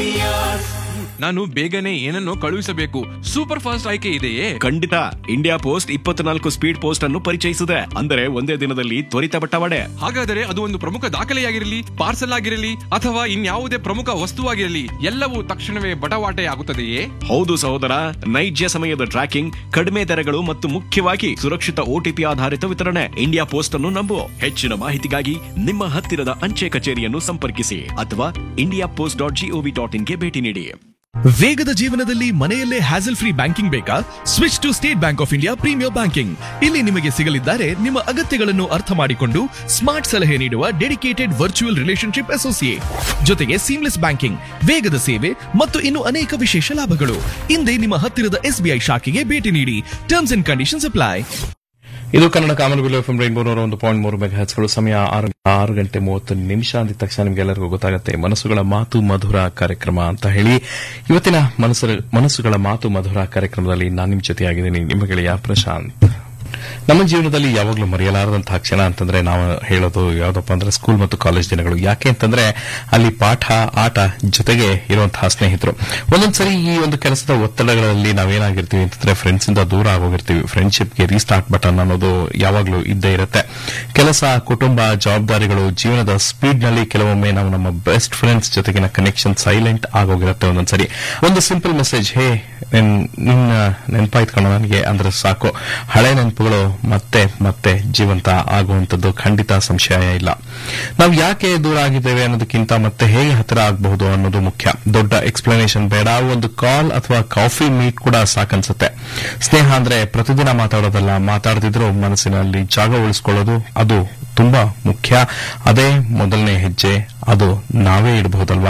ನಾನು ಬೇಗನೆ ಏನನ್ನೋ ಕಳುಹಿಸಬೇಕು ಸೂಪರ್ ಫಾಸ್ಟ್ ಆಯ್ಕೆ ಇದೆಯೇ ಖಂಡಿತ ಇಂಡಿಯಾ ಪೋಸ್ಟ್ ಇಪ್ಪತ್ನಾಲ್ಕು ಸ್ಪೀಡ್ ಪೋಸ್ಟ್ ಅನ್ನು ಪರಿಚಯಿಸಿದೆ ಅಂದರೆ ಒಂದೇ ದಿನದಲ್ಲಿ ತ್ವರಿತ ಬಟ್ಟವಾಡೆ ಹಾಗಾದರೆ ಅದು ಒಂದು ಪ್ರಮುಖ ದಾಖಲೆಯಾಗಿರಲಿ ಪಾರ್ಸಲ್ ಆಗಿರಲಿ ಅಥವಾ ಇನ್ಯಾವುದೇ ಪ್ರಮುಖ ವಸ್ತುವಾಗಿರಲಿ ಎಲ್ಲವೂ ತಕ್ಷಣವೇ ಬಟವಾಟೆ ಆಗುತ್ತದೆಯೇ ಹೌದು ಸಹೋದರ ನೈಜ ಸಮಯದ ಟ್ರ್ಯಾಕಿಂಗ್ ಕಡಿಮೆ ದರಗಳು ಮತ್ತು ಮುಖ್ಯವಾಗಿ ಸುರಕ್ಷಿತ ಓಟಿಪಿ ಆಧಾರಿತ ವಿತರಣೆ ಇಂಡಿಯಾ ಪೋಸ್ಟ್ ಅನ್ನು ನಂಬು ಹೆಚ್ಚಿನ ಮಾಹಿತಿಗಾಗಿ ನಿಮ್ಮ ಹತ್ತಿರದ ಅಂಚೆ ಕಚೇರಿಯನ್ನು ಸಂಪರ್ಕಿಸಿ ಅಥವಾ India post dot GOV dot ಇನ್ಗೆ ಭೇಟಿ ನೀಡಿ ವೇಗದ ಜೀವನದಲ್ಲಿ ಮನೆಯಲ್ಲೇ ಹ್ಯಾಸಲ್ ಫ್ರೀ ಬ್ಯಾಂಕಿಂಗ್ ಬೇಕಾ switch to State Bank of India premier banking ಇಲ್ಲಿ ನಿಮಗೆ ಸಿಗಲಿದ್ದಾರೆ ನಿಮ್ಮ ಅಗತ್ಯಗಳನ್ನು ಅರ್ಥ ಮಾಡಿಕೊಂಡು ಸ್ಮಾರ್ಟ್ ಸಲಹೆ ನೀಡುವ ಡೆಡಿಕೇಟೆಡ್ ವರ್ಚುವಲ್ ರಿಲೇಶನ್ಶಿಪ್ ಅಸೋಸಿಯೇಟ್ ಜೊತೆಗೆ ಸೀಮ್ಲೆಸ್ ಬ್ಯಾಂಕಿಂಗ್ ವೇಗದ ಸೇವೆ ಮತ್ತು ಇನ್ನು ಅನೇಕ ವಿಶೇಷ ಲಾಭಗಳು ಹಿಂದೆ ನಿಮ್ಮ ಹತ್ತಿರದ ಎಸ್ಬಿಐ ಶಾಖೆಗೆ ಭೇಟಿ ನೀಡಿ ಟರ್ಮ್ಸ್ ಅಂಡ್ ಕಂಡೀಷನ್ಸ್ ಅಪ್ಲೈ ಇದು ಕನ್ನಡ ಕಾಮನಬಿಲ್ ಎಫ್ ಎಂ ರೈನ್ಬೋ ನೂರ ಒಂದು ಪಾಯಿಂಟ್ ಮೂರು ಮೆಗಾ ಹಚ್ಗಳು ಸಮಯ ಆರು ಆರು ಗಂಟೆ ಮೂವತ್ತು ನಿಮಿಷ ಅಂದಿದ ತಕ್ಷಣ ನಿಮ್ಗೆಲ್ಲರಿಗೂ ಗೊತ್ತಾಗುತ್ತೆ ಮನಸ್ಸುಗಳ ಮಾತು ಮಧುರ ಕಾರ್ಯಕ್ರಮ ಅಂತ ಹೇಳಿ ಇವತ್ತಿನ ಮನಸ್ಸು ಮನಸ್ಸುಗಳ ಮಾತು ಮಧುರ ಕಾರ್ಯಕ್ರಮದಲ್ಲಿ ನಾನು ನಿಮ್ಮ ಜೊತೆಯಾಗಿದ್ದೀನಿ ನಿಮ್ಮ ಗೆಳೆಯ ಪ್ರಶಾಂತ್ ನಮ್ಮ ಜೀವನದಲ್ಲಿ ಯಾವಾಗಲೂ ಮರೆಯಲಾರದಂತಹ ಕ್ಷಣ ಅಂತಂದ್ರೆ ನಾವು ಹೇಳೋದು ಯಾವ್ದಪ್ಪ ಅಂದ್ರೆ ಸ್ಕೂಲ್ ಮತ್ತು ಕಾಲೇಜ್ ದಿನಗಳು ಯಾಕೆ ಅಂತಂದ್ರೆ ಅಲ್ಲಿ ಪಾಠ ಆಟ ಜೊತೆಗೆ ಇರುವಂತಹ ಸ್ನೇಹಿತರು ಒಂದೊಂದ್ಸರಿ ಈ ಒಂದು ಕೆಲಸದ ಒತ್ತಡಗಳಲ್ಲಿ ನಾವೇನಾಗಿರ್ತೀವಿ ಅಂತಂದ್ರೆ ಫ್ರೆಂಡ್ಸ್ ಇಂದ ದೂರ ಆಗೋಗಿರ್ತೀವಿ ಫ್ರೆಂಡ್ಶಿಪ್ಗೆ ರೀಸ್ಟಾರ್ಟ್ ಬಟನ್ ಅನ್ನೋದು ಯಾವಾಗಲೂ ಇದ್ದೇ ಇರುತ್ತೆ ಕೆಲಸ ಕುಟುಂಬ ಜವಾಬ್ದಾರಿಗಳು ಜೀವನದ ಸ್ಪೀಡ್ ನಲ್ಲಿ ಕೆಲವೊಮ್ಮೆ ನಾವು ನಮ್ಮ ಬೆಸ್ಟ್ ಫ್ರೆಂಡ್ಸ್ ಜೊತೆಗಿನ ಕನೆಕ್ಷನ್ ಸೈಲೆಂಟ್ ಆಗೋಗಿರುತ್ತೆ ಒಂದೊಂದ್ಸರಿ ಒಂದು ಸಿಂಪಲ್ ಮೆಸೇಜ್ ಹೇ ನಿನ್- ನಿನ್ನ ನೆನಪಾಯ್ತು ಕಣ ನನಗೆ ಅಂದ್ರೆ ಸಾಕು ಹಳೆ ನೆನಪುಗಳು ಮತ್ತೆ ಮತ್ತೆ ಜೀವಂತ ಆಗುವಂತದ್ದು ಖಂಡಿತ ಸಂಶಯ ಇಲ್ಲ ನಾವು ಯಾಕೆ ದೂರ ಆಗಿದ್ದೇವೆ ಅನ್ನೋದಕ್ಕಿಂತ ಮತ್ತೆ ಹೇಗೆ ಹತ್ತಿರ ಆಗಬಹುದು ಅನ್ನೋದು ಮುಖ್ಯ ದೊಡ್ಡ ಎಕ್ಸ್ಪ್ಲನೇಷನ್ ಬೇಡ ಒಂದು ಕಾಲ್ ಅಥವಾ ಕಾಫಿ ಮೀಟ್ ಕೂಡ ಸಾಕನ್ಸುತ್ತೆ ಸ್ನೇಹ ಅಂದ್ರೆ ಪ್ರತಿದಿನ ಮಾತಾಡೋದಲ್ಲ ಮಾತಾಡದಿದ್ರು ಮನಸ್ಸಿನಲ್ಲಿ ಜಾಗ ಉಳಿಸ್ಕೊಳ್ಳೋದು ಅದು ತುಂಬಾ ಮುಖ್ಯ ಅದೇ ಮೊದಲನೇ ಹೆಜ್ಜೆ ಅದು ನಾವೇ ಇಡಬಹುದಲ್ವಾ